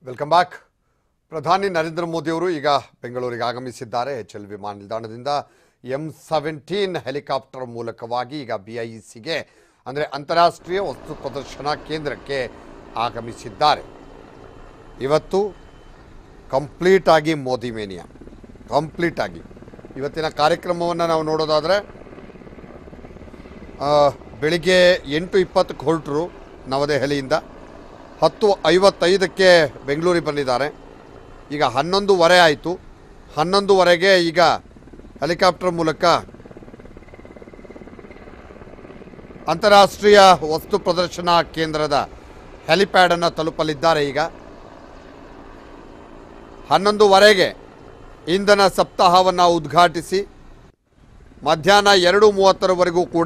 welcome back ಪ್ರಧಾನಿ ನರೇಂದ್ರ ಮೋದಿಯವರು ಈಗ ಬೆಂಗಳೂರಿಗೆ ಆಗಮಿಸಿದ್ದಾರೆ ಎಚ್ ಎಲ್ ವಿಮಾನ ನಿಲ್ದಾಣದಿಂದ ಎಂ ಸೆವೆಂಟೀನ್ ಹೆಲಿಕಾಪ್ಟರ್ ಮೂಲಕವಾಗಿ ಈಗ ಬಿ ಐ ಸಿಗೆ ಅಂದರೆ ಅಂತಾರಾಷ್ಟ್ರೀಯ ವಸ್ತು ಪ್ರದರ್ಶನ ಕೇಂದ್ರಕ್ಕೆ ಆಗಮಿಸಿದ್ದಾರೆ ಇವತ್ತು ಕಂಪ್ಲೀಟ್ ಆಗಿ ಮೋದಿ ಮೇನಿಯಾ ಕಂಪ್ಲೀಟ್ ಆಗಿ ಇವತ್ತಿನ ಕಾರ್ಯಕ್ರಮವನ್ನು ನಾವು ನೋಡೋದಾದರೆ ಆ, ಬೆಳಿಗ್ಗೆ ಎಂಟು ಇಪ್ಪತ್ತಕ್ಕೆ ಹೊರಟರು ನವದೆಹಲಿಯಿಂದ ಹತ್ತು ಐವತ್ತೈದಕ್ಕೆ ಬೆಂಗಳೂರಿಗೆ ಬಂದಿದ್ದಾರೆ ಈಗ ಹನ್ನೊಂದುವರೆ ಆಯಿತು ಹನ್ನೊಂದುವರೆಗೆ ಈಗ ಹೆಲಿಕಾಪ್ಟರ್ ಮೂಲಕ ಅಂತಾರಾಷ್ಟ್ರೀಯ ವಸ್ತು ಪ್ರದರ್ಶನ ಕೇಂದ್ರದ ಹೆಲಿಪ್ಯಾಡನ್ನು ತಲುಪಲಿದ್ದಾರೆ ಈಗ ಹನ್ನೊಂದುವರೆಗೆ ಇಂಧನ ಸಪ್ತಾಹವನ್ನು ಉದ್ಘಾಟಿಸಿ ಮಧ್ಯಾಹ್ನ ಎರಡು ಮೂವತ್ತರವರೆಗೂ ಕೂಡ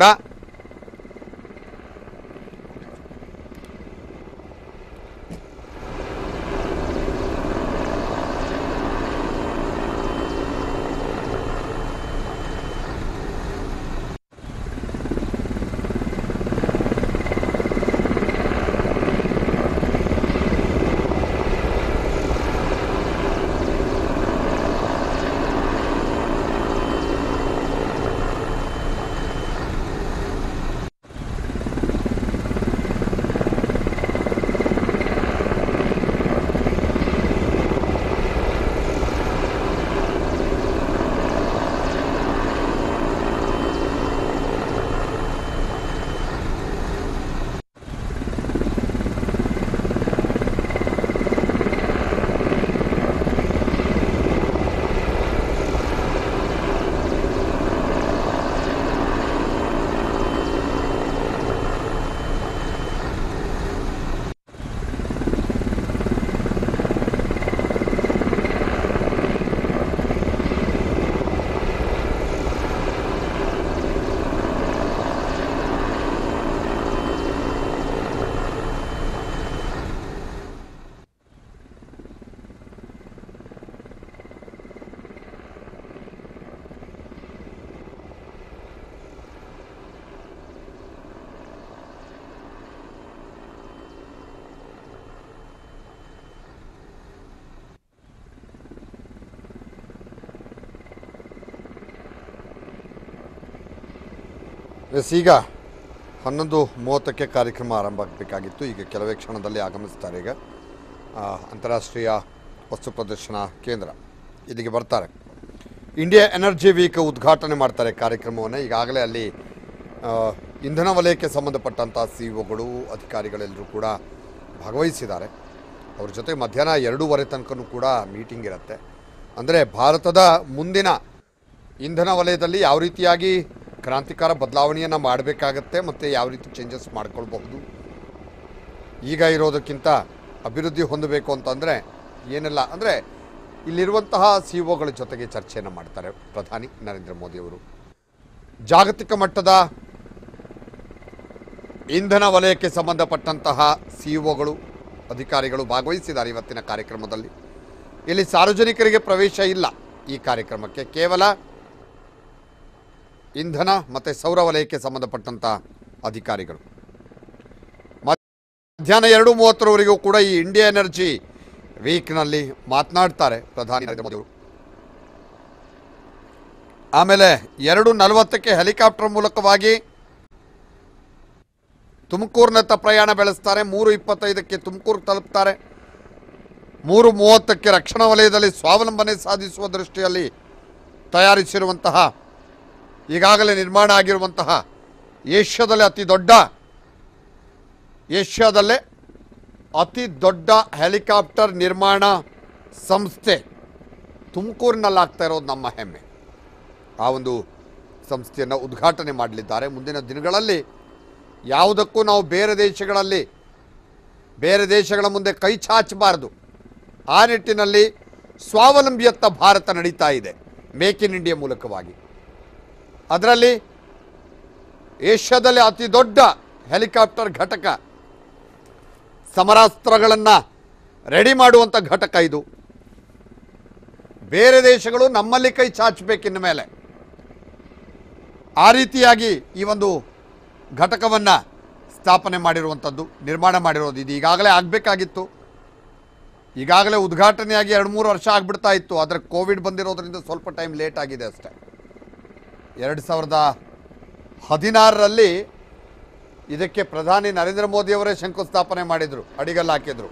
ಎಸ್ ಈಗ ಹನ್ನೊಂದು ಮೂವತ್ತಕ್ಕೆ ಕಾರ್ಯಕ್ರಮ ಆರಂಭ ಆಗಬೇಕಾಗಿತ್ತು ಈಗ ಕೆಲವೇ ಕ್ಷಣದಲ್ಲಿ ಆಗಮಿಸ್ತಾರೆ ಈಗ ಆ, ಅಂತಾರಾಷ್ಟ್ರೀಯ ವಸ್ತು ಪ್ರದರ್ಶನ ಕೇಂದ್ರ ಇಲ್ಲಿಗೆ ಬರ್ತಾರೆ ಇಂಡಿಯಾ ಎನರ್ಜಿ ವೀಕ್ ಉದ್ಘಾಟನೆ ಮಾಡ್ತಾರೆ ಕಾರ್ಯಕ್ರಮವನ್ನು ಈಗಾಗಲೇ ಅಲ್ಲಿ ಆ, ಇಂಧನ ವಲಯಕ್ಕೆ ಸಂಬಂಧಪಟ್ಟಂಥ ಸಿ ಒಗಳು ಅಧಿಕಾರಿಗಳೆಲ್ಲರೂ ಕೂಡ ಭಾಗವಹಿಸಿದ್ದಾರೆ ಅವ್ರ ಜೊತೆ ಮಧ್ಯಾಹ್ನ ಎರಡೂವರೆ ತನಕನೂ ಕೂಡ ಮೀಟಿಂಗ್ ಇರುತ್ತೆ ಅಂದರೆ ಭಾರತದ ಮುಂದಿನ ಇಂಧನ ವಲಯದಲ್ಲಿ ಯಾವ ರೀತಿಯಾಗಿ ಕ್ರಾಂತಿಕಾರ ಬದಲಾವಣೆಯನ್ನು ಮಾಡಬೇಕಾಗತ್ತೆ ಮತ್ತು ಯಾವ ರೀತಿ ಚೇಂಜಸ್ ಮಾಡ್ಕೊಳ್ಬಹುದು ಈಗ ಇರೋದಕ್ಕಿಂತ ಅಭಿವೃದ್ಧಿ ಹೊಂದಬೇಕು ಅಂತಂದರೆ ಏನೆಲ್ಲ ಅಂದರೆ ಇಲ್ಲಿರುವಂತಹ ಸಿ ಒಗಳ ಜೊತೆಗೆ ಚರ್ಚೆಯನ್ನು ಮಾಡ್ತಾರೆ ಪ್ರಧಾನಿ ನರೇಂದ್ರ ಮೋದಿಯವರು ಜಾಗತಿಕ ಮಟ್ಟದ ಇಂಧನ ವಲಯಕ್ಕೆ ಸಂಬಂಧಪಟ್ಟಂತಹ ಸಿ ಒಗಳು ಅಧಿಕಾರಿಗಳು ಭಾಗವಹಿಸಿದ್ದಾರೆ ಇವತ್ತಿನ ಕಾರ್ಯಕ್ರಮದಲ್ಲಿ ಇಲ್ಲಿ ಸಾರ್ವಜನಿಕರಿಗೆ ಪ್ರವೇಶ ಇಲ್ಲ ಈ ಕಾರ್ಯಕ್ರಮಕ್ಕೆ ಕೇವಲ ಇಂಧನ ಮತ್ತು ಸೌರ ವಲಯಕ್ಕೆ ಸಂಬಂಧಪಟ್ಟಂಥ ಅಧಿಕಾರಿಗಳು ಮಧ್ಯಾಹ್ನ ಎರಡು ಮೂವತ್ತರವರೆಗೂ ಕೂಡ ಈ ಇಂಡಿಯಾ ಎನರ್ಜಿ ವೀಕ್ನಲ್ಲಿ ಮಾತನಾಡ್ತಾರೆ ಪ್ರಧಾನಿ ನರೇಂದ್ರ ಮೋದಿ ಅವರು ಆಮೇಲೆ ಎರಡು ನಲವತ್ತಕ್ಕೆ ಹೆಲಿಕಾಪ್ಟರ್ ಮೂಲಕವಾಗಿ ತುಮಕೂರಿನತ್ತ ಪ್ರಯಾಣ ಬೆಳೆಸ್ತಾರೆ ಮೂರು ಇಪ್ಪತ್ತೈದಕ್ಕೆ ತುಮಕೂರು ತಲುಪ್ತಾರೆ ಮೂರು ಮೂವತ್ತಕ್ಕೆ ರಕ್ಷಣಾ ವಲಯದಲ್ಲಿ ಸ್ವಾವಲಂಬನೆ ಸಾಧಿಸುವ ದೃಷ್ಟಿಯಲ್ಲಿ ತಯಾರಿಸಿರುವಂತಹ ಈಗಾಗಲೇ ನಿರ್ಮಾಣ ಆಗಿರುವಂತಹ ಏಷ್ಯಾದಲ್ಲೇ ಅತಿ ದೊಡ್ಡ ಏಷ್ಯಾದಲ್ಲೇ ಅತಿ ದೊಡ್ಡ ಹೆಲಿಕಾಪ್ಟರ್ ನಿರ್ಮಾಣ ಸಂಸ್ಥೆ ತುಮಕೂರಿನಲ್ಲಿ ಆಗ್ತಾ ಇರೋದು ನಮ್ಮ ಹೆಮ್ಮೆ ಆ ಒಂದು ಸಂಸ್ಥೆಯನ್ನು ಉದ್ಘಾಟನೆ ಮಾಡಲಿದ್ದಾರೆ ಮುಂದಿನ ದಿನಗಳಲ್ಲಿ ಯಾವುದಕ್ಕೂ ನಾವು ಬೇರೆ ದೇಶಗಳಲ್ಲಿ ಬೇರೆ ದೇಶಗಳ ಮುಂದೆ ಕೈ ಚಾಚಬಾರದು ಆ ನಿಟ್ಟಿನಲ್ಲಿ ಸ್ವಾವಲಂಬಿಯತ್ತ ಭಾರತ ನಡೀತಾ ಇದೆ ಮೇಕ್ ಇನ್ ಇಂಡಿಯಾ ಮೂಲಕವಾಗಿ ಅದರಲ್ಲಿ ಏಷ್ಯಾದಲ್ಲಿ ಅತಿ ದೊಡ್ಡ ಹೆಲಿಕಾಪ್ಟರ್ ಘಟಕ ಸಮರಾಸ್ತ್ರಗಳನ್ನು ರೆಡಿ ಮಾಡುವಂಥ ಘಟಕ ಇದು ಬೇರೆ ದೇಶಗಳು ನಮ್ಮಲ್ಲಿ ಕೈ ಚಾಚಬೇಕಿನ್ನ ಮೇಲೆ ಆ ರೀತಿಯಾಗಿ ಈ ಒಂದು ಘಟಕವನ್ನು ಸ್ಥಾಪನೆ ಮಾಡಿರುವಂಥದ್ದು ನಿರ್ಮಾಣ ಮಾಡಿರೋದು ಇದು ಈಗಾಗಲೇ ಆಗಬೇಕಾಗಿತ್ತು ಈಗಾಗಲೇ ಉದ್ಘಾಟನೆಯಾಗಿ ಎರಡು ಮೂರು ವರ್ಷ ಆಗಿಬಿಡ್ತಾ ಇತ್ತು ಆದರೆ ಕೋವಿಡ್ ಬಂದಿರೋದ್ರಿಂದ ಸ್ವಲ್ಪ ಟೈಮ್ ಲೇಟ್ ಆಗಿದೆ ಅಷ್ಟೇ ಎರಡು ಸಾವಿರದ ಹದಿನಾರರಲ್ಲಿ ಇದಕ್ಕೆ ಪ್ರಧಾನಿ ನರೇಂದ್ರ ಮೋದಿಯವರೇ ಶಂಕುಸ್ಥಾಪನೆ ಮಾಡಿದರು ಅಡಿಗಲ್ಲು ಹಾಕಿದರು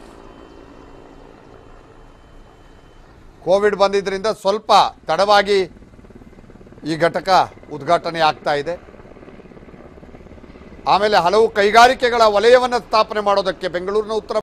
ಕೋವಿಡ್ ಬಂದಿದ್ದರಿಂದ ಸ್ವಲ್ಪ ತಡವಾಗಿ ಈ ಘಟಕ ಉದ್ಘಾಟನೆ ಆಗ್ತಾ ಇದೆ ಆಮೇಲೆ ಹಲವು ಕೈಗಾರಿಕೆಗಳ ವಲಯವನ್ನು ಸ್ಥಾಪನೆ ಮಾಡೋದಕ್ಕೆ ಬೆಂಗಳೂರಿನ ಉತ್ತರ